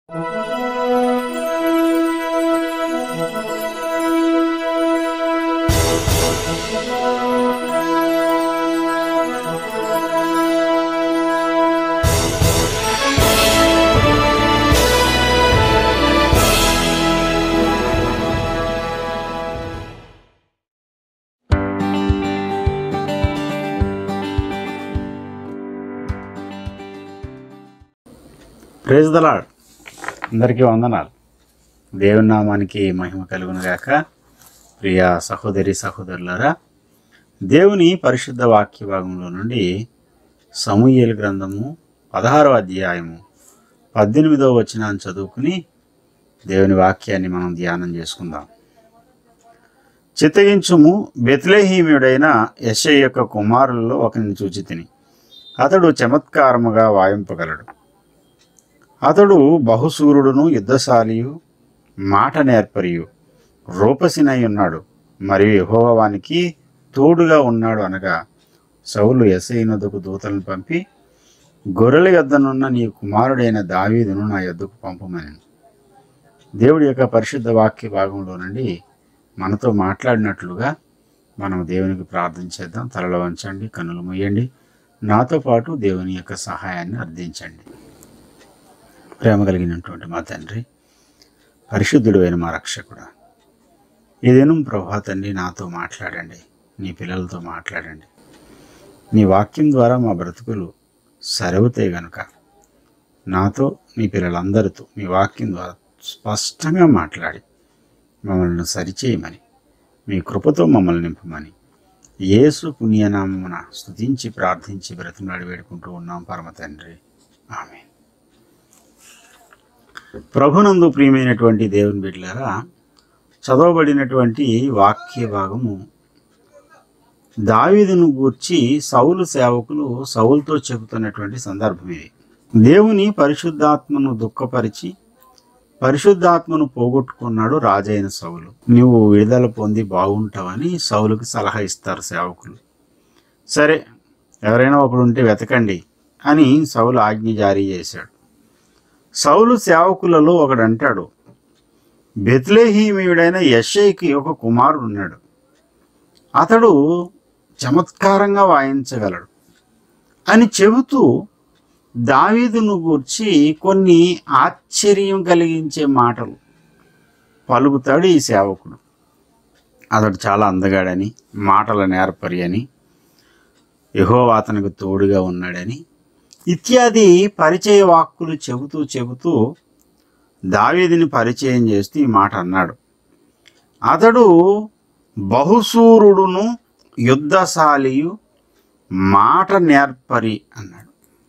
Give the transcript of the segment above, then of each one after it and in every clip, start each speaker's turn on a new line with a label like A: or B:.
A: Praise the Lord అందరికీ వందనాలు దేవుని నామానికి మహిమ కలుగును గాక ప్రియ సహోదరి సహోదరులారా దేవుని పరిశుద్ధ వాక్య భాగంలో నుండి సమూయేలు గ్రంథము పదహారో అధ్యాయము పద్దెనిమిదవ వచనాన్ని చదువుకుని దేవుని వాక్యాన్ని మనం ధ్యానం చేసుకుందాం చిత్తగించుము బెత్లెహీముడైన యెషై యొక్క కుమారులలో ఒకరిని చూచి తిని అతడు చమత్కారముగా వాయింపగలడు అతడు బహుసూరుడును యుద్ధశాలియు మాట నేర్పరియు రూపసినై ఉన్నాడు మరియు యెహోవానికి తోడుగా ఉన్నాడు అనగా సౌలు ఎసైనదుకు దూతలను పంపి గొర్రెల యొద్దనున్న నీ కుమారుడైన దావీదును నా యొద్దకు పంపమని దేవుడి యొక్క పరిశుద్ధ వాక్య భాగంలో నుండి మనతో మాట్లాడినట్లుగా మనం దేవునికి ప్రార్థన చేద్దాం తలలో వంచండి కన్నులు మూయండి నాతో పాటు దేవుని యొక్క సహాయాన్ని అర్థించండి ప్రేమ కలిగినటువంటి మా తండ్రి పరిశుద్ధుడు అయిన మా రక్షకుడా ఏదేను ప్రభా తండ్రి నాతో మాట్లాడండి నీ పిల్లలతో మాట్లాడండి నీ వాక్యం ద్వారా మా బ్రతుకులు సరవుతాయి గనుక నాతో నీ పిల్లలందరితో మీ వాక్యం ద్వారా స్పష్టంగా మాట్లాడి మమ్మల్ని సరిచేయమని మీ కృపతో మమ్మల్ని నింపమని యేసు పుణ్యనామమున స్తుతించి ప్రార్థించి బ్రతిమలాడి వేడుకుంటూ ఉన్నాం పరమ తండ్రి ఆమె ప్రభునందు ప్రియమైనటువంటి దేవుని బిడ్డలారా చదవబడినటువంటి వాక్య భాగము దావీదును గూర్చి సౌలు సేవకులు సౌలుతో చెబుతున్నటువంటి సందర్భం ఇది దేవుని పరిశుద్ధాత్మను దుఃఖపరిచి పరిశుద్ధాత్మను పోగొట్టుకున్నాడు రాజైన సౌలు నువ్వు విడుదల పొంది బాగుంటావని సౌలుకి సలహా ఇస్తారు సేవకులు సరే ఎవరైనా ఒకడు ఉంటే వెతకండి అని సౌలు ఆజ్ఞ జారీ చేశాడు సౌలు సేవకులలో ఒకడు అంటాడు బెత్లేహీమీయుడైన యషైకి ఒక కుమారుడు ఉన్నాడు అతడు చమత్కారంగా వాయించగలడు అని చెబుతూ దావీదును గూర్చి కొన్ని ఆశ్చర్యం కలిగించే మాటలు పలుకుతాడు ఈ సేవకుడు అతడు చాలా అందగాడని మాటల నేర్పరి అని యెహోవా అతనికి తోడుగా ఉన్నాడని ఇత్యాది పరిచయ వాక్కులు చెబుతూ చెబుతూ దావీదిని పరిచయం చేస్తూ ఈ మాట అన్నాడు అతడు బహుసూరుడును యుద్ధశాలియు మాట నేర్పరి అన్నాడు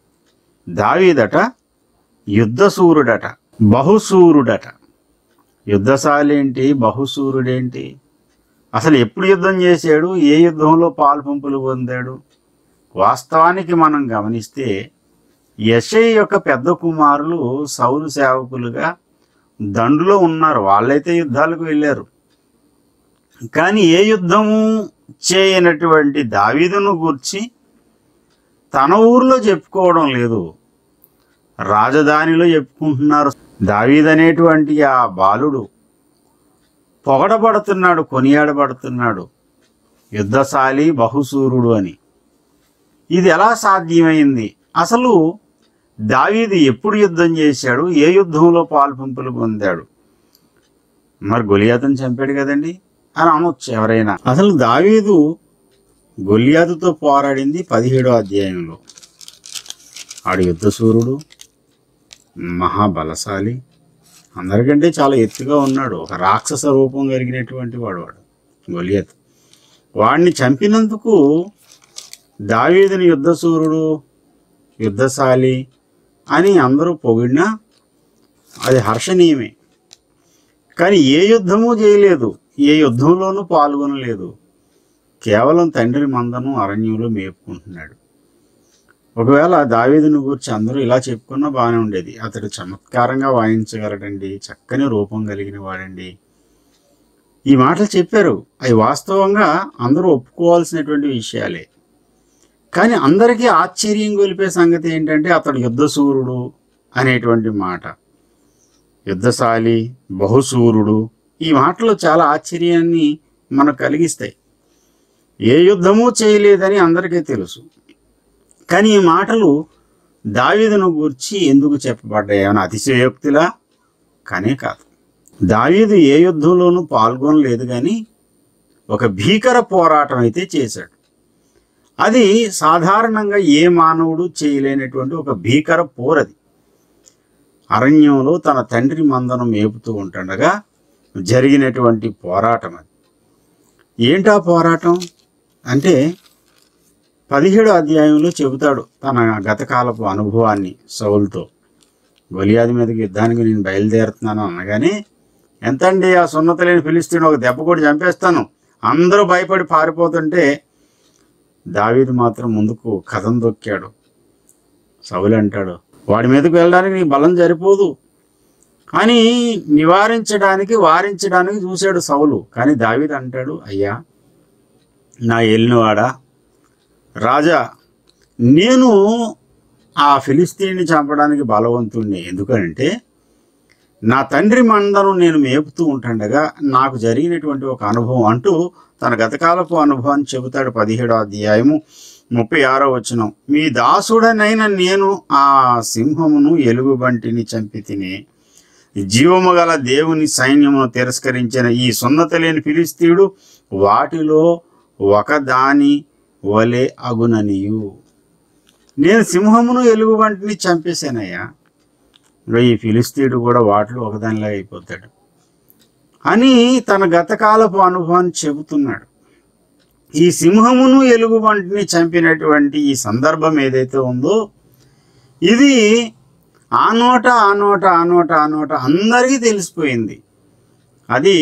A: దావీదట యుద్ధసూరుడట బహుసూరుడట యుద్ధశాలి ఏంటి బహుసూరుడేంటి అసలు ఎప్పుడు యుద్ధం చేశాడు ఏ యుద్ధంలో పాలు పంపులు పొందాడు వాస్తవానికి మనం గమనిస్తే యశయ్ యొక్క పెద్ద కుమారులు సౌలు సేవకులుగా దండులో ఉన్నారు వాళ్ళైతే యుద్ధాలకు వెళ్ళారు కానీ ఏ యుద్ధము చేయనటువంటి దావీదును గూర్చి తన ఊర్లో చెప్పుకోవడం లేదు రాజధానిలో చెప్పుకుంటున్నారు దావీద్ అనేటువంటి ఆ బాలుడు పొగడబడుతున్నాడు కొనియాడబడుతున్నాడు యుద్ధశాలి బహుసూరుడు అని ఇది ఎలా సాధ్యమైంది అసలు దావీదు ఎప్పుడు యుద్ధం చేశాడు ఏ యుద్ధంలో పాల్పంపులు పొందాడు మరి గొలియాతను చంపాడు కదండి అని అనొచ్చు ఎవరైనా అసలు దావీదు గొలియాతుతో పోరాడింది పదిహేడో అధ్యాయంలో ఆడు యుద్ధసూరుడు మహాబలశాలి అందరికంటే చాలా ఎత్తుగా ఉన్నాడు ఒక రాక్షస రూపం కలిగినటువంటి వాడు వాడు గొలియత్ వాడిని చంపినందుకు దావీదుని యుద్ధసూరుడు యుద్ధశాలి అని అందరూ పొగిడినా అది హర్షణీయమే కానీ ఏ యుద్ధము చేయలేదు ఏ యుద్ధంలోనూ పాల్గొనలేదు కేవలం తండ్రి మందను అరణ్యంలో మేపుకుంటున్నాడు ఒకవేళ దావీదుని గురించి అందరూ ఇలా చెప్పుకున్నా బాగానే ఉండేది అతడు చమత్కారంగా వాయించగలడండి చక్కని రూపం కలిగిన వాడండి ఈ మాటలు చెప్పారు అవి వాస్తవంగా అందరూ ఒప్పుకోవాల్సినటువంటి విషయాలే కానీ అందరికీ ఆశ్చర్యం గొలిపే సంగతి ఏంటంటే అతడు యుద్ధసూరుడు అనేటువంటి మాట యుద్ధశాలి బహుశూరుడు ఈ మాటలు చాలా ఆశ్చర్యాన్ని మనకు కలిగిస్తాయి ఏ యుద్ధమూ చేయలేదని అందరికీ తెలుసు కానీ ఈ మాటలు దావీదును గూర్చి ఎందుకు చెప్పబడ్డాయి ఏమైనా అతిశయోక్తిలా కానే కాదు దావీదు ఏ యుద్ధంలోనూ పాల్గొనలేదు కానీ ఒక భీకర పోరాటం అయితే చేశాడు అది సాధారణంగా ఏ మానవుడు చేయలేనటువంటి ఒక భీకర పోరది అరణ్యంలో తన తండ్రి మందను మేపుతూ ఉంటుండగా జరిగినటువంటి పోరాటం అది ఏంటా పోరాటం అంటే పదిహేడు అధ్యాయంలో చెబుతాడు తన గతకాలపు అనుభవాన్ని సౌలుతో గొలియాది మీదకి యుద్ధానికి నేను బయలుదేరుతున్నాను అనగానే ఎంతండి ఆ సున్నత లేని ఫిలిస్తీన్ ఒక దెబ్బ కూడా చంపేస్తాను అందరూ భయపడి పారిపోతుంటే దావీదు మాత్రం ముందుకు కథం దొక్కాడు సౌలు అంటాడు వాడి మీదకు వెళ్ళడానికి నీ బలం సరిపోదు అని నివారించడానికి వారించడానికి చూశాడు సౌలు కానీ దావీదు అంటాడు అయ్యా నా ఏలినవాడా రాజా నేను ఆ ఫిలిస్తీన్ని చంపడానికి బలవంతుణ్ణి ఎందుకంటే నా తండ్రి మందను నేను మేపుతూ ఉంటుండగా నాకు జరిగినటువంటి ఒక అనుభవం అంటూ తన గతకాలపు అనుభవాన్ని చెబుతాడు పదిహేడో అధ్యాయము ముప్పై ఆరో వచనం మీ దాసుడనైన నేను ఆ సింహమును ఎలుగుబంటిని చంపి తిని జీవము గల దేవుని సైన్యమును తిరస్కరించిన ఈ సున్నత లేని ఫిలిస్తీయుడు వాటిలో ఒకదాని వలె అగుననియు నేను సింహమును ఎలుగుబంటిని చంపేశానయ్యా ఇంకా ఈ ఫిలిస్తీయుడు కూడా వాటిలో ఒకదానిలాగా అయిపోతాడు అని తన గతకాలపు అనుభవాన్ని చెబుతున్నాడు ఈ సింహమును ఎలుగుబంటిని చంపినటువంటి ఈ సందర్భం ఏదైతే ఉందో ఇది ఆ నోట ఆ నోట ఆ నోట ఆ నోట అందరికీ తెలిసిపోయింది అది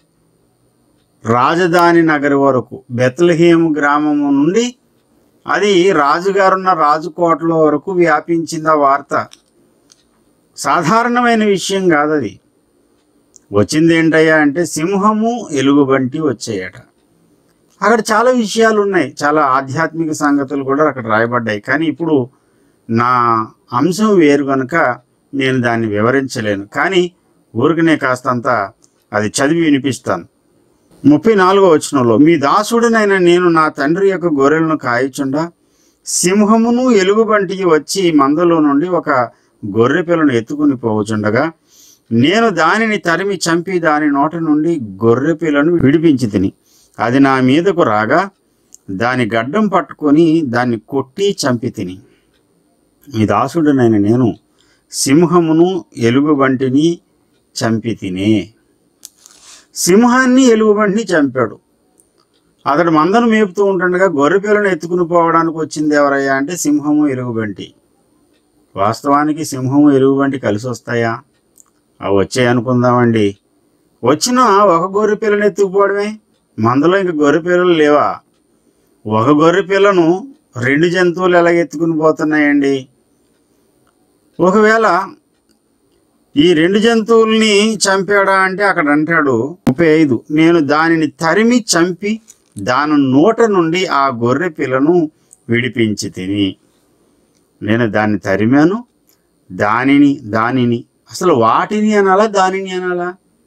A: రాజధాని నగరి వరకు బెత్లహేము గ్రామము నుండి అది రాజుగారున్న రాజుకోటలో వరకు వ్యాపించింది ఆ వార్త సాధారణమైన విషయం కాదు అది వచ్చింది ఏంటయ్యా అంటే సింహము ఎలుగుబంటి వచ్చాయట అక్కడ చాలా విషయాలు ఉన్నాయి చాలా ఆధ్యాత్మిక సంగతులు కూడా అక్కడ రాయబడ్డాయి కానీ ఇప్పుడు నా అంశం వేరు కనుక నేను దాన్ని వివరించలేను కానీ ఊరికనే కాస్తంత అది చదివి వినిపిస్తాను ముప్పై నాలుగో వచనంలో మీ దాసుడినైన నేను నా తండ్రి యొక్క గొర్రెలను కాయచుండా సింహమును ఎలుగుబంటి వచ్చి మందలో నుండి ఒక గొర్రె పిల్లను ఎత్తుకుని పోవచుండగా నేను దానిని తరిమి చంపి దాని నోట నుండి గొర్రె పిల్లను విడిపించి తిని అది నా మీదకు రాగా దాని గడ్డం పట్టుకొని దాన్ని కొట్టి చంపి తిని మీ దాసుడినైన నేను సింహమును ఎలుగుబంటిని చంపి తినే సింహాన్ని ఎలుగుబంటిని చంపాడు అతడు మందను మేపుతూ ఉంటుండగా గొర్రె పిల్లను ఎత్తుకుని పోవడానికి వచ్చింది ఎవరయ్యా అంటే సింహము ఎలుగుబంటి వాస్తవానికి సింహము ఎలుగుబంటి కలిసి వస్తాయా అవి వచ్చాయి అనుకుందామండి వచ్చిన ఒక గొర్రె పిల్లని ఎత్తుకుపోవడమే మందలో ఇంక గొర్రె పిల్లలు లేవా ఒక గొర్రె పిల్లను రెండు జంతువులు ఎలా ఎత్తుకుని పోతున్నాయండి ఒకవేళ ఈ రెండు జంతువుల్ని చంపాడా అంటే అక్కడ అంటాడు ముప్పై ఐదు నేను దానిని తరిమి చంపి దాని నోట నుండి ఆ గొర్రె పిల్లను విడిపించి తిని నేను దాన్ని తరిమాను దానిని దానిని అసలు వాటిని అనాలా దానిని అనాలా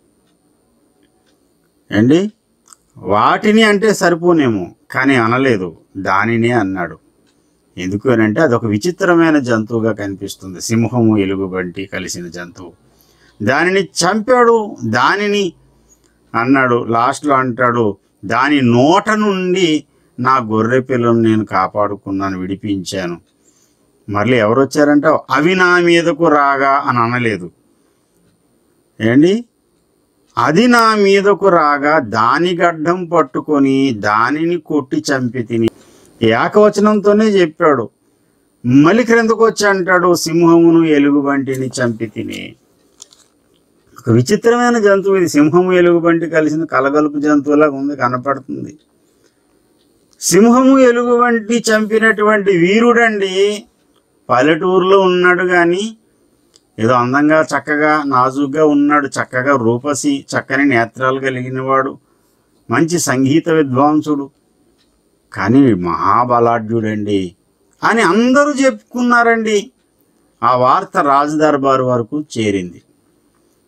A: ఏండి వాటిని అంటే సరిపోనేమో కానీ అనలేదు దానినే అన్నాడు ఎందుకు అని అంటే అదొక విచిత్రమైన జంతువుగా కనిపిస్తుంది సింహము ఎలుగుబంటి కలిసిన జంతువు దానిని చంపాడు దానిని అన్నాడు లాస్ట్లో అంటాడు దాని నోట నుండి నా గొర్రె పిల్లను నేను కాపాడుకున్నాను విడిపించాను మళ్ళీ ఎవరు వచ్చారంటే అవి నా మీదకు రాగా అని అనలేదు ఏండి అది నా మీదకు రాగా దాని గడ్డం పట్టుకొని దానిని కొట్టి చంపి తిని ఏకవచనంతోనే చెప్పాడు మళ్ళీ క్రిందకు వచ్చి అంటాడు సింహమును ఎలుగుబంటిని చంపి తిని ఒక విచిత్రమైన జంతువు ఇది సింహము ఎలుగుబంటి కలిసిన కలగలుపు జంతువులాగా ఉంది కనపడుతుంది సింహము ఎలుగుబంటి చంపినటువంటి వీరుడండి పల్లెటూరులో ఉన్నాడు కానీ ఏదో అందంగా చక్కగా నాజుగ్గా ఉన్నాడు చక్కగా రూపసి చక్కని నేత్రాలు కలిగినవాడు మంచి సంగీత విద్వాంసుడు కానీ మహాబలాఢ్యుడండి అని అందరూ చెప్పుకున్నారండి ఆ వార్త రాజదర్బారు వరకు చేరింది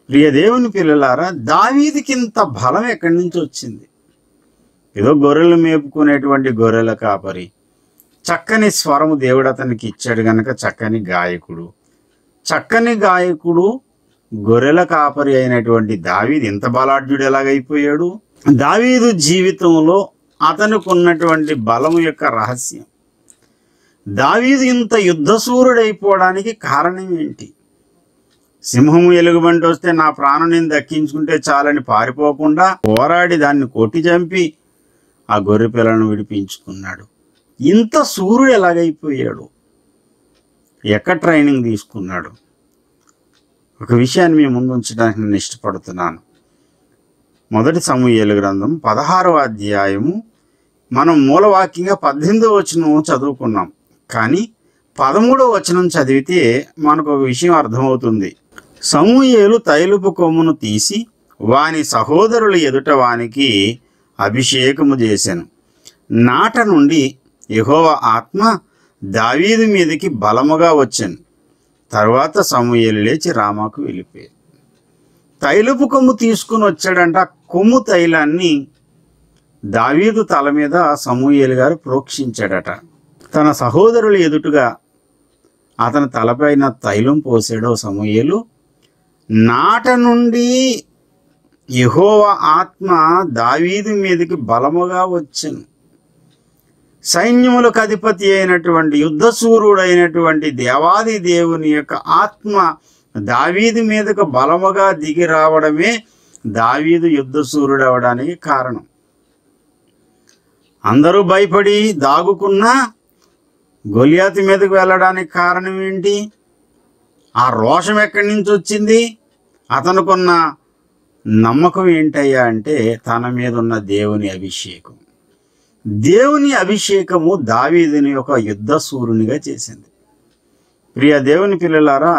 A: ప్రియ దేవుని పిల్లలారా దావీదికింత బలం ఎక్కడి నుంచి వచ్చింది ఏదో గొర్రెలు మేపుకునేటువంటి గొర్రెల కాపరి చక్కని స్వరము దేవుడు అతనికి ఇచ్చాడు గనక చక్కని గాయకుడు చక్కని గాయకుడు గొర్రెల కాపరి అయినటువంటి దావీదు ఇంత బలాఢ్యుడు ఎలాగైపోయాడు దావీదు జీవితంలో అతనికి ఉన్నటువంటి బలము యొక్క రహస్యం దావీదు ఇంత యుద్ధసూరుడైపోవడానికి కారణం ఏంటి సింహము ఎలుగుబంటి వస్తే నా ప్రాణం నేను దక్కించుకుంటే చాలని పారిపోకుండా పోరాడి దాన్ని కొట్టి చంపి ఆ గొర్రె పిల్లను విడిపించుకున్నాడు ఇంత సూర్యుడు ఎలాగైపోయాడు ఎక్కడ ట్రైనింగ్ తీసుకున్నాడు ఒక విషయాన్ని మీ ముందు ఉంచడానికి నేను ఇష్టపడుతున్నాను మొదటి సమూహేలు గ్రంథం పదహారవ అధ్యాయము మనం మూలవాక్యంగా పద్దెనిమిదవ వచనం చదువుకున్నాం కానీ పదమూడవ వచనం చదివితే మనకు ఒక విషయం అర్థమవుతుంది సమూయేలు తైలుపు కొమ్మును తీసి వాని సహోదరుల ఎదుట వానికి అభిషేకము చేశాను నాట నుండి యెహోవ ఆత్మ దావీదు మీదకి బలముగా వచ్చాను తర్వాత సమూయేలు లేచి రామాకు వెళ్ళిపోయాడు తైలపు కొమ్ము తీసుకుని వచ్చాడంట ఆ కొమ్ము తైలాన్ని దావీదు తల మీద సమూయేలు గారు ప్రోక్షించాడట తన సహోదరుల ఎదుటుగా అతని తలపైన తైలం పోసాడో సమూయేలు నాట నుండి యెహోవ ఆత్మ దావీదు మీదకి బలముగా వచ్చాను సైన్యములకు అధిపతి అయినటువంటి యుద్ధసూరుడైనటువంటి దేవాది దేవుని యొక్క ఆత్మ దావీదు మీదకు బలముగా దిగి రావడమే దావీదు యుద్ధసూరుడు అవడానికి కారణం అందరూ భయపడి దాగుకున్నా గొలియాతి మీదకు వెళ్ళడానికి కారణం ఏంటి ఆ రోషం ఎక్కడి నుంచి వచ్చింది అతనుకున్న నమ్మకం ఏంటయ్యా అంటే తన మీద ఉన్న దేవుని అభిషేకం దేవుని అభిషేకము దావీదుని ఒక యుద్ధ సూర్యునిగా చేసింది ప్రియ దేవుని పిల్లలారా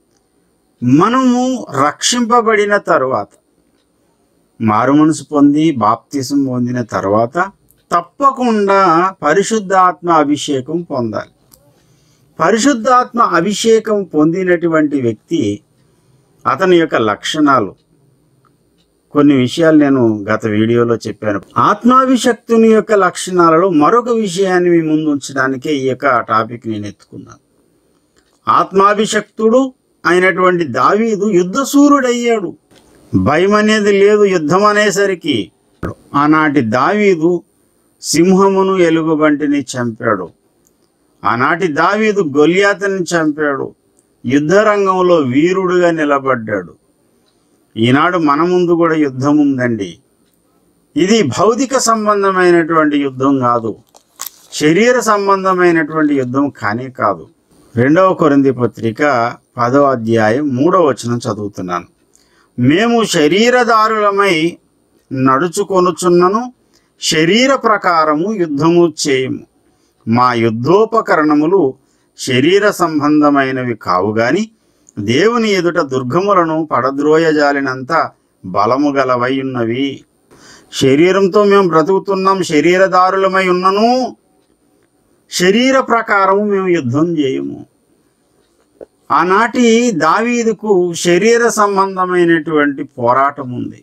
A: మనము రక్షింపబడిన తరువాత మారు మనసు పొంది బాప్తిసం పొందిన తర్వాత తప్పకుండా పరిశుద్ధాత్మ అభిషేకం పొందాలి పరిశుద్ధాత్మ అభిషేకం పొందినటువంటి వ్యక్తి అతని యొక్క లక్షణాలు కొన్ని విషయాలు నేను గత వీడియోలో చెప్పాను ఆత్మాభిషక్తుని యొక్క లక్షణాలలో మరొక విషయాన్ని మీ ముందు ఉంచడానికే ఈ యొక్క టాపిక్ నేను ఎత్తుకున్నాను ఆత్మాభిషక్తుడు అయినటువంటి దావీదు యుద్ధసూరుడయ్యాడు భయం అనేది లేదు యుద్ధం అనేసరికి ఆనాటి దావీదు సింహమును ఎలుగుబంటిని చంపాడు ఆనాటి దావీదు గొలియాతని చంపాడు యుద్ధరంగంలో వీరుడుగా నిలబడ్డాడు ఈనాడు మన ముందు కూడా యుద్ధం ఉందండి ఇది భౌతిక సంబంధమైనటువంటి యుద్ధం కాదు శరీర సంబంధమైనటువంటి యుద్ధం కానే కాదు రెండవ కొరింది పత్రిక పదవ అధ్యాయం మూడవ వచనం చదువుతున్నాను మేము శరీరదారులమై నడుచుకొనుచున్నను శరీర ప్రకారము యుద్ధము చేయము మా యుద్ధోపకరణములు శరీర సంబంధమైనవి కావు గాని దేవుని ఎదుట దుర్గములను పడద్రోయజాలినంత బలము గలవై ఉన్నవి శరీరంతో మేము బ్రతుకుతున్నాం శరీరదారులమై ఉన్నను శరీర ప్రకారము మేము యుద్ధం చేయము ఆనాటి దావీదుకు శరీర సంబంధమైనటువంటి పోరాటం ఉంది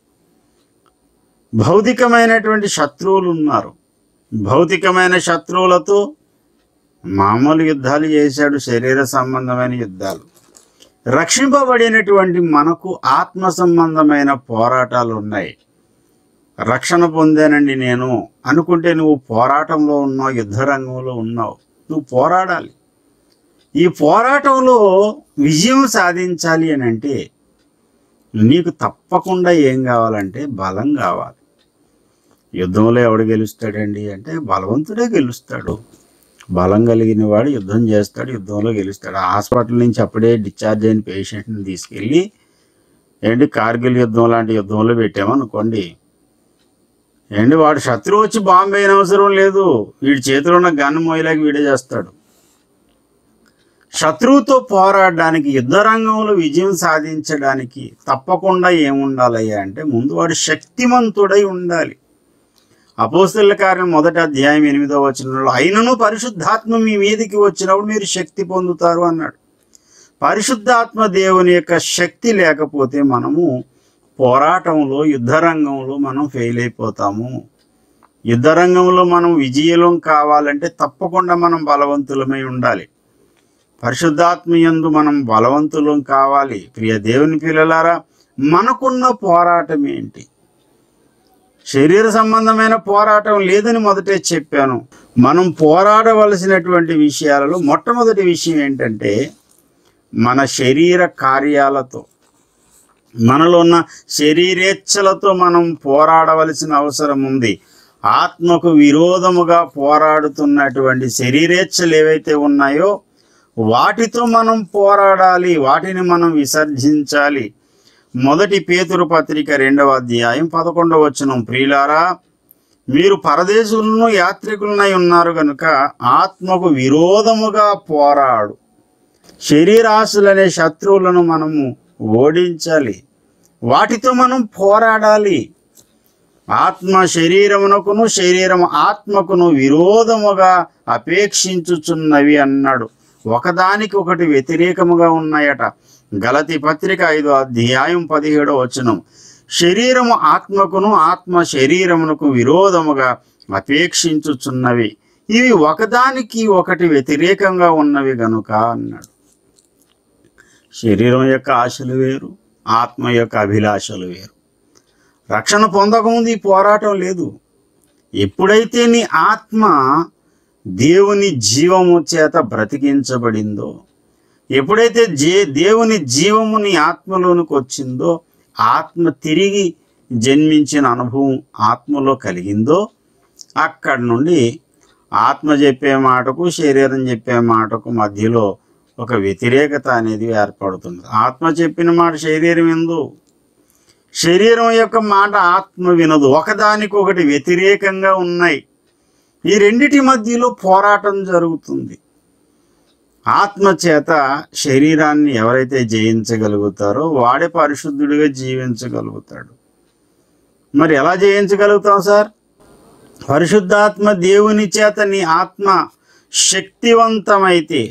A: భౌతికమైనటువంటి శత్రువులు ఉన్నారు భౌతికమైన శత్రువులతో మామూలు యుద్ధాలు చేశాడు శరీర సంబంధమైన యుద్ధాలు రక్షింపబడినటువంటి మనకు ఆత్మ సంబంధమైన పోరాటాలు ఉన్నాయి రక్షణ పొందానండి నేను అనుకుంటే నువ్వు పోరాటంలో ఉన్నావు యుద్ధ రంగంలో ఉన్నావు నువ్వు పోరాడాలి ఈ పోరాటంలో విజయం సాధించాలి అని అంటే నీకు తప్పకుండా ఏం కావాలంటే బలం కావాలి యుద్ధంలో ఎవడు గెలుస్తాడండి అంటే బలవంతుడే గెలుస్తాడు బలం కలిగిన వాడు యుద్ధం చేస్తాడు యుద్ధంలో గెలుస్తాడు హాస్పిటల్ నుంచి అప్పుడే డిశ్చార్జ్ అయిన పేషెంట్ని తీసుకెళ్ళి ఏంటి కార్గిల్ యుద్ధం లాంటి యుద్ధంలో పెట్టామనుకోండి ఏంటి వాడు శత్రువు వచ్చి బాంబు వేయని అవసరం లేదు వీడి చేతిలో ఉన్న గన్ మోయలాగా వీడే చేస్తాడు శత్రువుతో పోరాడడానికి యుద్ధ రంగంలో విజయం సాధించడానికి తప్పకుండా ఏముండాలయ్యా అంటే ముందు వాడు శక్తిమంతుడై ఉండాలి అపోస్తుల కార్యం మొదటి అధ్యాయం ఎనిమిదో వచనంలో అయినను పరిశుద్ధాత్మ మీ మీదికి వచ్చినప్పుడు మీరు శక్తి పొందుతారు అన్నాడు పరిశుద్ధాత్మ దేవుని యొక్క శక్తి లేకపోతే మనము పోరాటంలో యుద్ధరంగంలో మనం ఫెయిల్ అయిపోతాము యుద్ధరంగంలో మనం విజయలం కావాలంటే తప్పకుండా మనం బలవంతులమై ఉండాలి పరిశుద్ధాత్మ యందు మనం బలవంతులం కావాలి ప్రియ దేవుని పిల్లలారా మనకున్న పోరాటం ఏంటి శరీర సంబంధమైన పోరాటం లేదని మొదటే చెప్పాను మనం పోరాడవలసినటువంటి విషయాలలో మొట్టమొదటి విషయం ఏంటంటే మన శరీర కార్యాలతో మనలో ఉన్న శరీరేచ్ఛలతో మనం పోరాడవలసిన అవసరం ఉంది ఆత్మకు విరోధముగా పోరాడుతున్నటువంటి శరీరేచ్ఛలు ఏవైతే ఉన్నాయో వాటితో మనం పోరాడాలి వాటిని మనం విసర్జించాలి మొదటి పేతురు పత్రిక రెండవ అధ్యాయం పదకొండవ వచనం ప్రియులారా మీరు పరదేశులను యాత్రికులనై ఉన్నారు గనుక ఆత్మకు విరోధముగా పోరాడు శరీరాశులనే శత్రువులను మనము ఓడించాలి వాటితో మనం పోరాడాలి ఆత్మ శరీరమునకును శరీరం ఆత్మకును విరోధముగా అపేక్షించుచున్నవి అన్నాడు ఒకదానికి ఒకటి వ్యతిరేకముగా ఉన్నాయట గలతి పత్రిక ఐదో అధ్యాయం పదిహేడో వచనం శరీరము ఆత్మకును ఆత్మ శరీరమునకు విరోధముగా అపేక్షించుచున్నవి ఇవి ఒకదానికి ఒకటి వ్యతిరేకంగా ఉన్నవి గనుక అన్నాడు శరీరం యొక్క ఆశలు వేరు ఆత్మ యొక్క అభిలాషలు వేరు రక్షణ పొందకముందు ఈ పోరాటం లేదు ఎప్పుడైతే నీ ఆత్మ దేవుని జీవము చేత బ్రతికించబడిందో ఎప్పుడైతే జే దేవుని జీవము నీ ఆత్మలోనికి వచ్చిందో ఆత్మ తిరిగి జన్మించిన అనుభవం ఆత్మలో కలిగిందో అక్కడి నుండి ఆత్మ చెప్పే మాటకు శరీరం చెప్పే మాటకు మధ్యలో ఒక వ్యతిరేకత అనేది ఏర్పడుతుంది ఆత్మ చెప్పిన మాట శరీరం ఎందు శరీరం యొక్క మాట ఆత్మ వినదు ఒకదానికొకటి వ్యతిరేకంగా ఉన్నాయి ఈ రెండిటి మధ్యలో పోరాటం జరుగుతుంది ఆత్మ చేత శరీరాన్ని ఎవరైతే జయించగలుగుతారో వాడే పరిశుద్ధుడిగా జీవించగలుగుతాడు మరి ఎలా జయించగలుగుతాం సార్ పరిశుద్ధాత్మ దేవుని చేత నీ ఆత్మ శక్తివంతమైతే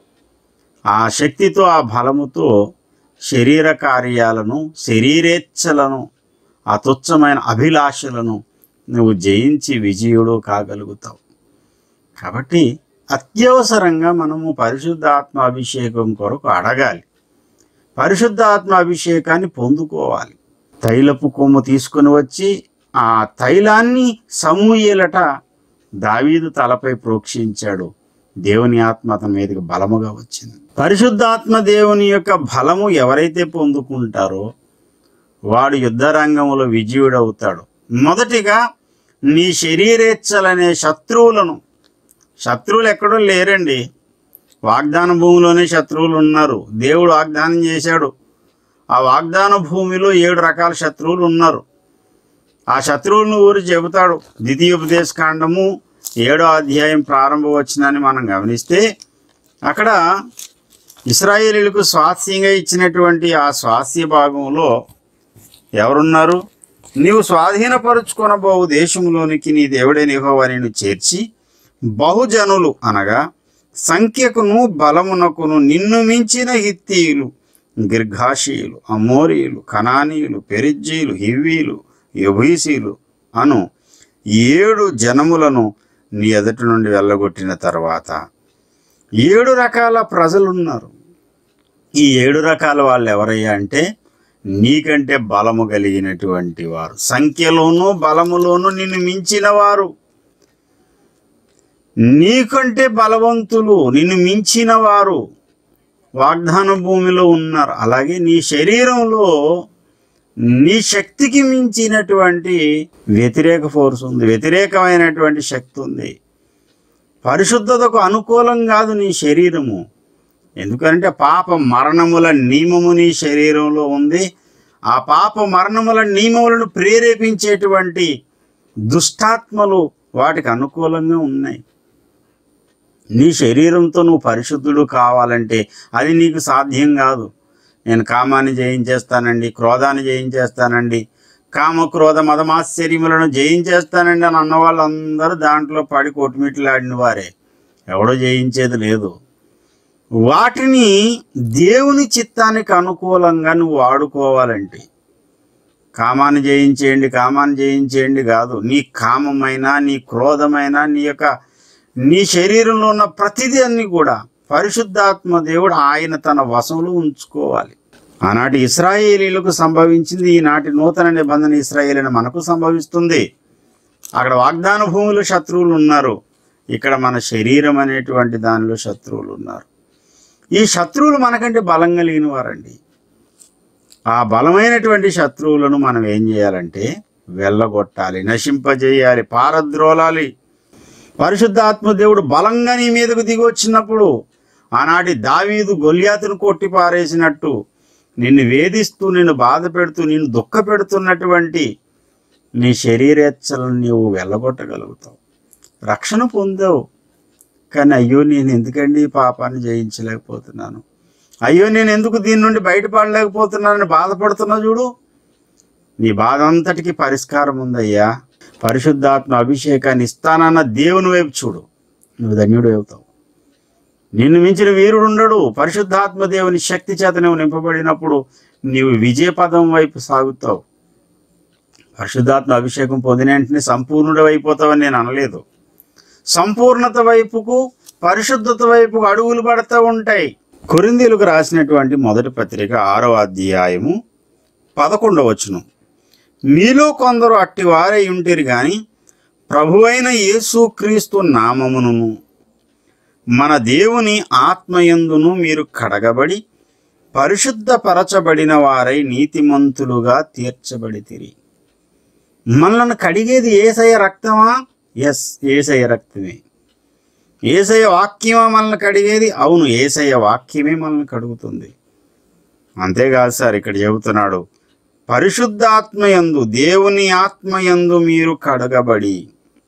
A: ఆ శక్తితో ఆ బలముతో శరీర కార్యాలను శరీరేచ్ఛలను ఆ తుచ్చమైన అభిలాషలను నువ్వు జయించి విజయుడు కాగలుగుతావు కాబట్టి అత్యవసరంగా మనము పరిశుద్ధాత్మ అభిషేకం కొరకు అడగాలి పరిశుద్ధాత్మ అభిషేకాన్ని పొందుకోవాలి తైలపు కొమ్ము తీసుకుని వచ్చి ఆ తైలాన్ని సమూయేలట దావీదు తలపై ప్రోక్షించాడు దేవుని ఆత్మ అతని మీదకి బలముగా వచ్చింది పరిశుద్ధాత్మ దేవుని యొక్క బలము ఎవరైతే పొందుకుంటారో వాడు యుద్ధరంగంలో విజయుడవుతాడు మొదటిగా నీ శరీరేచ్ఛలనే శత్రువులను శత్రువులు ఎక్కడో లేరండి వాగ్దాన భూమిలోనే శత్రువులు ఉన్నారు దేవుడు వాగ్దానం చేశాడు ఆ వాగ్దాన భూమిలో ఏడు రకాల శత్రువులు ఉన్నారు ఆ శత్రువులను ఊరు చెబుతాడు ద్వితీయోపదేశ కాండము ఏడో అధ్యాయం ప్రారంభ వచ్చినాన్ని మనం గమనిస్తే అక్కడ ఇస్రాయేలీలకు స్వాస్యంగా ఇచ్చినటువంటి ఆ స్వాస్య భాగంలో ఎవరున్నారు నీవు స్వాధీనపరుచుకొనబోవు దేశంలోనికి నీ దేవుడైన యెహోవా నిన్ను చేర్చి బహుజనులు అనగా సంఖ్యకును బలమునకును నిన్ను మించిన హిత్తీయులు గిర్ఘాషీయులు అమోరీయులు కనానీయులు పెరిజ్జీలు హివ్వీలు యభీసీలు అను ఏడు జనములను నీ ఎదుటి నుండి వెళ్ళగొట్టిన తర్వాత ఏడు రకాల ప్రజలు ఉన్నారు ఈ ఏడు రకాల వాళ్ళు ఎవరయ్యా అంటే నీకంటే బలము కలిగినటువంటి వారు సంఖ్యలోనూ బలములోనూ నిన్ను మించిన వారు నీకంటే బలవంతులు నిన్ను మించిన వారు వాగ్దాన భూమిలో ఉన్నారు అలాగే నీ శరీరంలో నీ శక్తికి మించినటువంటి వ్యతిరేక ఫోర్స్ ఉంది వ్యతిరేకమైనటువంటి శక్తి ఉంది పరిశుద్ధతకు అనుకూలం కాదు నీ శరీరము ఎందుకంటే పాప మరణముల నియమము నీ శరీరంలో ఉంది ఆ పాప మరణముల నియమములను ప్రేరేపించేటువంటి దుష్టాత్మలు వాటికి అనుకూలంగా ఉన్నాయి నీ శరీరంతో నువ్వు పరిశుద్ధుడు కావాలంటే అది నీకు సాధ్యం కాదు నేను కామాన్ని జయించేస్తానండి క్రోధాన్ని జయించేస్తానండి కామ క్రోధ మదమాశ్చర్యములను జయించేస్తానండి అని అన్న వాళ్ళందరూ దాంట్లో పడి కొట్టుమిట్లాడిన వారే ఎవడో జయించేది లేదు వాటిని దేవుని చిత్తానికి అనుకూలంగా నువ్వు వాడుకోవాలంటే కామాన్ని జయించేయండి కామాన్ని జయించేయండి కాదు నీ కామమైన నీ క్రోధమైన నీ యొక్క నీ శరీరంలో ఉన్న ప్రతిదీ అన్ని కూడా పరిశుద్ధాత్మ దేవుడు ఆయన తన వశంలో ఉంచుకోవాలి ఆనాటి ఇస్రాయేలీలకు సంభవించింది ఈనాటి నూతన నిబంధన ఇస్రాయేలీని మనకు సంభవిస్తుంది అక్కడ వాగ్దాన భూమిలో శత్రువులు ఉన్నారు ఇక్కడ మన శరీరం అనేటువంటి దానిలో శత్రువులు ఉన్నారు ఈ శత్రువులు మనకంటే బలం కలిగిన వారండి ఆ బలమైనటువంటి శత్రువులను మనం ఏం చేయాలంటే వెళ్ళగొట్టాలి నశింపజేయాలి పారద్రోలాలి పరిశుద్ధాత్మ దేవుడు బలంగా నీ మీదకు దిగి వచ్చినప్పుడు ఆనాటి దావీదు గొల్యాతును కొట్టి పారేసినట్టు నిన్ను వేధిస్తూ నిన్ను బాధ పెడుతూ నిన్ను దుఃఖ పెడుతున్నటువంటి నీ శరీరేచ్ఛలను నీవు వెళ్ళగొట్టగలుగుతావు రక్షణ పొందావు కానీ అయ్యో నేను ఎందుకండి ఈ పాపాన్ని జయించలేకపోతున్నాను అయ్యో నేను ఎందుకు దీని నుండి బయటపడలేకపోతున్నానని బాధపడుతున్నా చూడు నీ బాధ అంతటికి పరిష్కారం ఉందయ్యా పరిశుద్ధాత్మ అభిషేకాన్ని ఇస్తానన్న దేవుని వైపు చూడు నువ్వు ధన్యుడు అవుతావు నిన్ను మించిన వీరుడు ఉండడు పరిశుద్ధాత్మ దేవుని శక్తి చేత నువ్వు నింపబడినప్పుడు నీవు విజయ పదం వైపు సాగుతావు పరిశుద్ధాత్మ అభిషేకం పొందిన వెంటనే సంపూర్ణుడు అయిపోతావని నేను అనలేదు సంపూర్ణత వైపుకు పరిశుద్ధత వైపుకు అడుగులు పడుతూ ఉంటాయి కొరిందీలకు రాసినటువంటి మొదటి పత్రిక ఆరో అధ్యాయము పదకొండవచ్చును మీలో కొందరు అట్టివారై ఉంటిరి గాని ప్రభువైన యేసుక్రీస్తు నామమును మన దేవుని ఆత్మయందును మీరు కడగబడి పరిశుద్ధపరచబడిన వారై నీతిమంతులుగా తీర్చబడితిరి మనల్ని కడిగేది ఏసయ రక్తమా ఎస్ ఏసయ రక్తమే ఏసయ వాక్యమా మనల్ని కడిగేది అవును ఏసయ వాక్యమే మనల్ని కడుగుతుంది అంతేకాదు సార్ ఇక్కడ చెబుతున్నాడు పరిశుద్ధాత్మయందు దేవుని ఆత్మయందు మీరు కడగబడి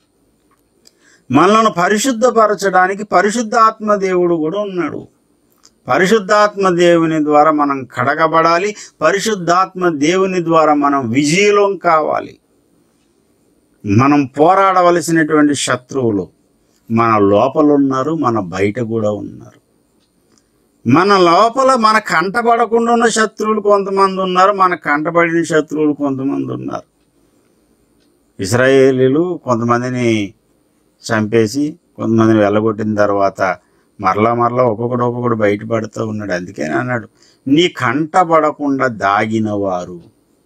A: మనల్ని పరిశుద్ధపరచడానికి పరిశుద్ధాత్మ దేవుడు కూడా ఉన్నాడు పరిశుద్ధాత్మ దేవుని ద్వారా మనం కడగబడాలి పరిశుద్ధాత్మ దేవుని ద్వారా మనం విజయలం కావాలి మనం పోరాడవలసినటువంటి శత్రువులు మన లోపల ఉన్నారు మన బయట కూడా ఉన్నారు మన లోపల మన కంటపడకుండా ఉన్న శత్రువులు కొంతమంది ఉన్నారు మన కంటపడిన శత్రువులు కొంతమంది ఉన్నారు ఇస్రాయేలీలు కొంతమందిని చంపేసి కొంతమందిని వెళ్ళగొట్టిన తర్వాత మరలా మరలా ఒక్కొక్కడు ఒక్కొక్కడు బయటపడుతూ ఉన్నాడు అందుకే అన్నాడు నీ కంటపడకుండా దాగిన వారు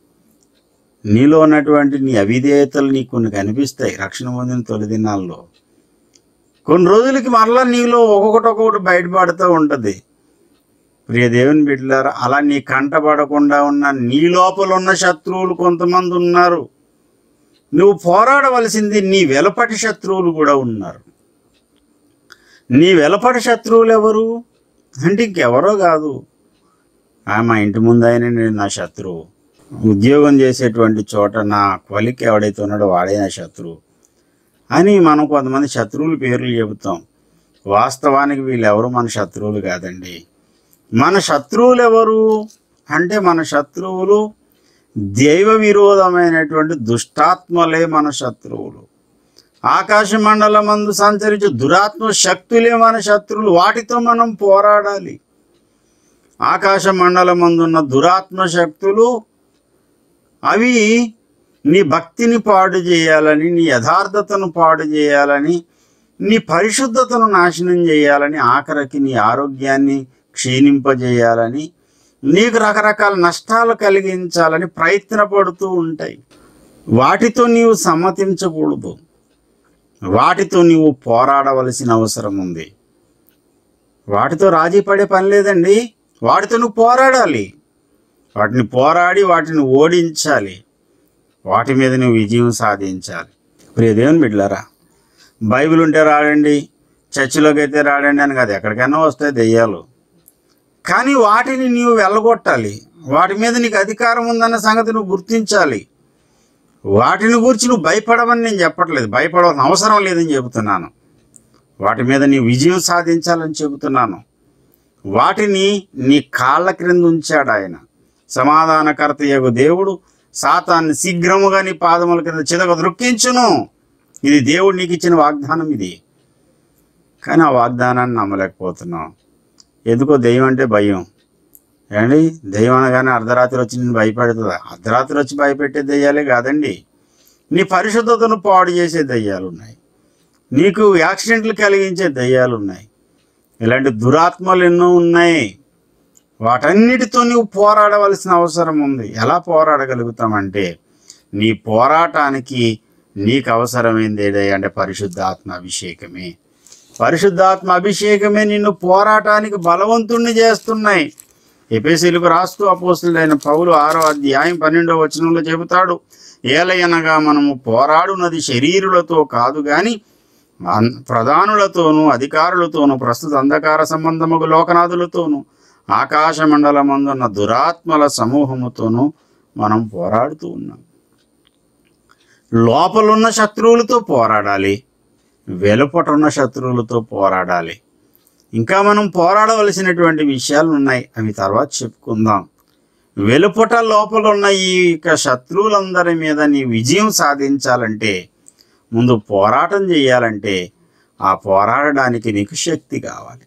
A: నీలో ఉన్నటువంటి నీ అవిధేయతలు నీకు కొన్ని కనిపిస్తాయి రక్షణ పొందిన తొలి దినాల్లో కొన్ని రోజులకి మరలా నీలో ఒక్కొక్కటి ఒక్కొక్కటి బయటపడుతూ ఉంటుంది ప్రియ దేవుని బిడ్డలారా అలా నీ కంటపడకుండా ఉన్న నీ లోపల ఉన్న శత్రువులు కొంతమంది ఉన్నారు నువ్వు పోరాడవలసింది నీ వెలపటి శత్రువులు కూడా ఉన్నారు నీ వెలపటి శత్రువులు ఎవరు అంటే ఇంకెవరో కాదు ఆ మా ఇంటి ముందు ఆయన నేను నా శత్రువు ఉద్యోగం చేసేటువంటి చోట నా కొలికి ఎవడైతే ఉన్నాడో వాడే నా శత్రువు అని మనం కొంతమంది శత్రువుల పేర్లు చెబుతాం వాస్తవానికి వీళ్ళెవరు మన శత్రువులు కాదండి మన శత్రువులు ఎవరు అంటే మన శత్రువులు దైవ విరోధమైనటువంటి దుష్టాత్మలే మన శత్రువులు ఆకాశ మండలమందు సంచరించే దురాత్మ శక్తులే మన శత్రువులు వాటితో మనం పోరాడాలి ఆకాశ మండలమందున్న దురాత్మ శక్తులు అవి నీ భక్తిని పాడు చేయాలని నీ యథార్థతను పాడు చేయాలని నీ పరిశుద్ధతను నాశనం చేయాలని ఆఖరికి నీ ఆరోగ్యాన్ని క్షీణింపజేయాలని నీకు రకరకాల నష్టాలు కలిగించాలని ప్రయత్నపడుతూ ఉంటాయి వాటితో నీవు సమ్మతించకూడదు వాటితో నీవు పోరాడవలసిన అవసరం ఉంది వాటితో రాజీ పడే పని లేదండి వాటితో నువ్వు పోరాడాలి వాటిని పోరాడి వాటిని ఓడించాలి వాటి మీద నువ్వు విజయం సాధించాలి ప్రియ దేవుని బిడ్డలారా బైబిల్ ఉంటే రాడండి చర్చిలోకి అయితే రాడండి అని కాదు ఎక్కడికైనా వస్తాయి దెయ్యాలు కానీ వాటిని నీవు వెళ్ళగొట్టాలి వాటి మీద నీకు అధికారం ఉందన్న సంగతి నువ్వు గుర్తించాలి వాటిని గురించి నువ్వు భయపడమని నేను చెప్పట్లేదు భయపడవలసిన అవసరం లేదని చెబుతున్నాను వాటి మీద నీ విజయం సాధించాలని చెబుతున్నాను వాటిని నీ కాళ్ళ క్రింద ఉంచాడు ఆయన సమాధానకర్త యగు దేవుడు సాతాన్ని శీఘ్రముగా నీ పాదముల కింద చిదక దృక్కించును ఇది దేవుడు నీకు ఇచ్చిన వాగ్దానం ఇది కానీ ఆ వాగ్దానాన్ని నమ్మలేకపోతున్నాం ఎందుకో దెయ్యం అంటే భయం ఏమండి దెయ్యం అనగానే అర్ధరాత్రి వచ్చి నేను భయపెడుతుందా అర్ధరాత్రి వచ్చి భయపెట్టే దెయ్యాలే కాదండి నీ పరిశుద్ధతను పాడు చేసే దయ్యాలు ఉన్నాయి నీకు యాక్సిడెంట్లు కలిగించే దయ్యాలు ఉన్నాయి ఇలాంటి దురాత్మలు ఎన్నో ఉన్నాయి వాటన్నిటితో నువ్వు పోరాడవలసిన అవసరం ఉంది ఎలా పోరాడగలుగుతామంటే నీ పోరాటానికి నీకు అవసరమైంది ఏదే అంటే పరిశుద్ధాత్మ అభిషేకమే పరిశుద్ధాత్మ అభిషేకమే నిన్ను పోరాటానికి బలవంతుణ్ణి చేస్తున్నాయి ఎపేసీలకు రాస్తూ అపోస్తుడైన పౌలు ఆరో అధ్యాయం పన్నెండో వచనంలో చెబుతాడు ఏలయనగా మనము పోరాడునది శరీరులతో కాదు గాని అన్- ప్రధానులతోనూ అధికారులతోనూ ప్రస్తుత అంధకార సంబంధముగు లోకనాథులతోనూ ఆకాశ మండలమందున్న దురాత్మల సమూహముతోనూ మనం పోరాడుతూ ఉన్నాం లోపలున్న శత్రువులతో పోరాడాలి వెలుపట ఉన్న శత్రువులతో పోరాడాలి ఇంకా మనం పోరాడవలసినటువంటి విషయాలు ఉన్నాయి అవి తర్వాత చెప్పుకుందాం వెలుపట లోపల ఉన్న ఈ యొక్క శత్రువులందరి మీద నీ విజయం సాధించాలంటే ముందు పోరాటం చేయాలంటే ఆ పోరాడడానికి నీకు శక్తి కావాలి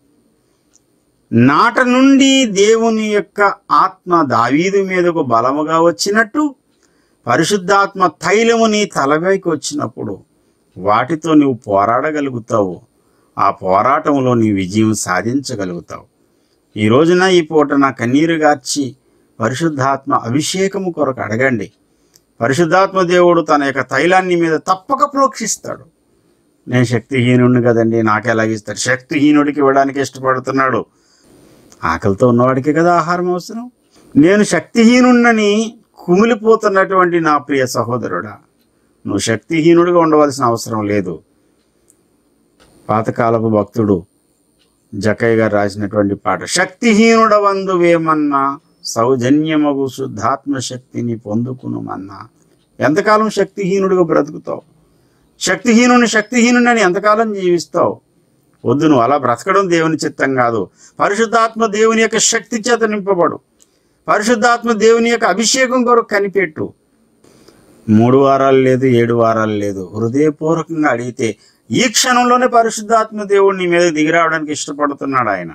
A: నాట నుండి దేవుని యొక్క ఆత్మ దావీదు మీదకు బలముగా వచ్చినట్టు పరిశుద్ధాత్మ తైలము నీ తలపైకి వచ్చినప్పుడు వాటితో నువ్వు పోరాడగలుగుతావు ఆ పోరాటంలో నీ విజయం సాధించగలుగుతావు ఈ రోజున ఈ పూట నా కన్నీరు గార్చి పరిశుద్ధాత్మ అభిషేకము కొరకు అడగండి పరిశుద్ధాత్మ దేవుడు తన యొక్క తైలాన్ని మీద తప్పక ప్రోక్షిస్తాడు నేను శక్తిహీనుడిని కదండి నాకెలాగిస్తాడు శక్తిహీనుడికి ఇవ్వడానికి ఇష్టపడుతున్నాడు ఆకలితో ఉన్నవాడికి కదా ఆహారం అవసరం నేను శక్తిహీనుణ్ణని కుమిలిపోతున్నటువంటి నా ప్రియ సహోదరుడా నువ్వు శక్తిహీనుడిగా ఉండవలసిన అవసరం లేదు పాతకాలపు భక్తుడు జకయ్య గారు రాసినటువంటి పాట శక్తిహీనుడవందు వేమన్నా సౌజన్యమగు శుద్ధాత్మ శక్తిని పొందుకునుమన్నా ఎంతకాలం శక్తిహీనుడిగా బ్రతుకుతావు శక్తిహీనుని శక్తిహీనుని అని ఎంతకాలం జీవిస్తావు వద్దు నువ్వు అలా బ్రతకడం దేవుని చిత్తం కాదు పరిశుద్ధాత్మ దేవుని యొక్క శక్తి చేత నింపబడు పరిశుద్ధాత్మ దేవుని యొక్క అభిషేకం కొరకు కనిపెట్టు మూడు వారాలు లేదు ఏడు వారాలు లేదు హృదయపూర్వకంగా అడిగితే ఈ క్షణంలోనే పరిశుద్ధాత్మ దేవుడు నీ మీద దిగిరావడానికి ఇష్టపడుతున్నాడు ఆయన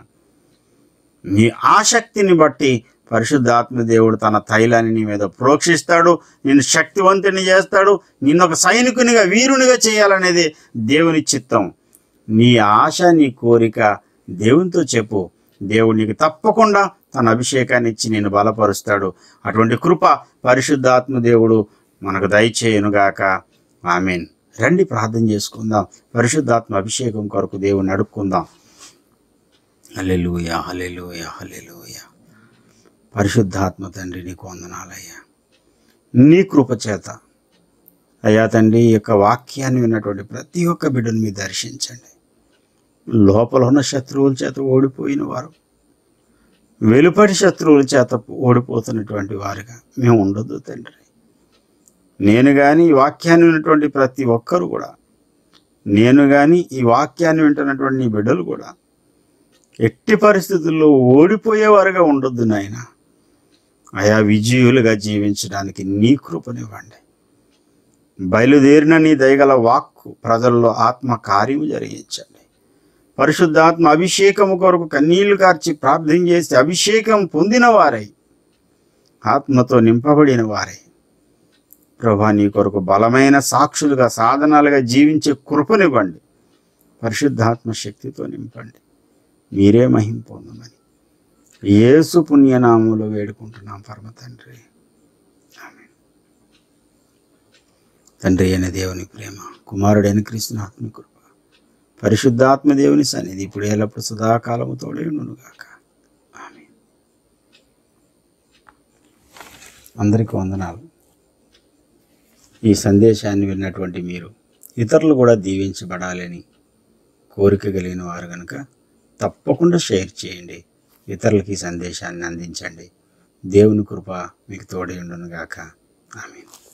A: నీ ఆసక్తిని బట్టి పరిశుద్ధాత్మ దేవుడు తన తైలాన్ని నీ మీద ప్రోక్షిస్తాడు నిన్ను శక్తివంతుని చేస్తాడు నిన్ను ఒక సైనికునిగా వీరునిగా చేయాలనేది దేవుని చిత్తం నీ ఆశ నీ కోరిక దేవునితో చెప్పు దేవుడు నీకు తప్పకుండా తన అభిషేకాన్ని ఇచ్చి నేను బలపరుస్తాడు అటువంటి కృప పరిశుద్ధాత్మ దేవుడు మనకు దయచేయునుగాక ఆమెన్ రండి ప్రార్థన చేసుకుందాం పరిశుద్ధాత్మ అభిషేకం కొరకు దేవుని అడుక్కుందాం హల్లెలూయా హల్లెలూయా హల్లెలూయా పరిశుద్ధాత్మ తండ్రి నీకు వందనాలయ్యా నీ కృప చేత అయ్యా తండ్రి ఈ యొక్క వాక్యాన్ని విన్నటువంటి ప్రతి ఒక్క బిడ్డను మీరు దర్శించండి లోపల ఉన్న శత్రువుల చేత ఓడిపోయిన వారు వెలుపటి శత్రువుల చేత ఓడిపోతున్నటువంటి వారుగా మేము ఉండొద్దు తండ్రి నేను కానీ ఈ వాక్యాన్ని విన్నటువంటి ప్రతి ఒక్కరు కూడా నేను కానీ ఈ వాక్యాన్ని వింటున్నటువంటి నీ బిడ్డలు కూడా ఎట్టి పరిస్థితుల్లో ఓడిపోయేవారుగా ఉండొద్దు నాయన ఆయా విజయులుగా జీవించడానికి నీ కృపనివ్వండి బయలుదేరిన నీ దయగల వాక్కు ప్రజల్లో ఆత్మ కార్యము జరిగించండి పరిశుద్ధాత్మ అభిషేకము కొరకు కన్నీళ్లు కార్చి ప్రార్థన చేసి అభిషేకం పొందిన వారై ఆత్మతో నింపబడిన వారై ప్రభా నీ కొరకు బలమైన సాక్షులుగా సాధనాలుగా జీవించే కృపనివ్వండి పరిశుద్ధాత్మ శక్తితో నింపండి మీరే మహిం పొందమని యేసు పుణ్యనామంలో వేడుకుంటున్నాం పరమ తండ్రి ఆమేన్. తండ్రి అయిన దేవుని ప్రేమ కుమారుడైన క్రీస్తుని ఆత్మ కృప పరిశుద్ధాత్మ దేవుని సన్నిధి ఇప్పుడు ఎల్లప్పుడు సదాకాలము తోడేయునుగాక ఆమె అందరికీ వందనాలు ఈ సందేశాన్ని విన్నటువంటి మీరు ఇతరులు కూడా దీవించబడాలని కోరిక కలిగిన వారు కనుక తప్పకుండా షేర్ చేయండి ఇతరులకి ఈ సందేశాన్ని అందించండి దేవుని కృప మీకు తోడై ఉండునుగాక ఆమె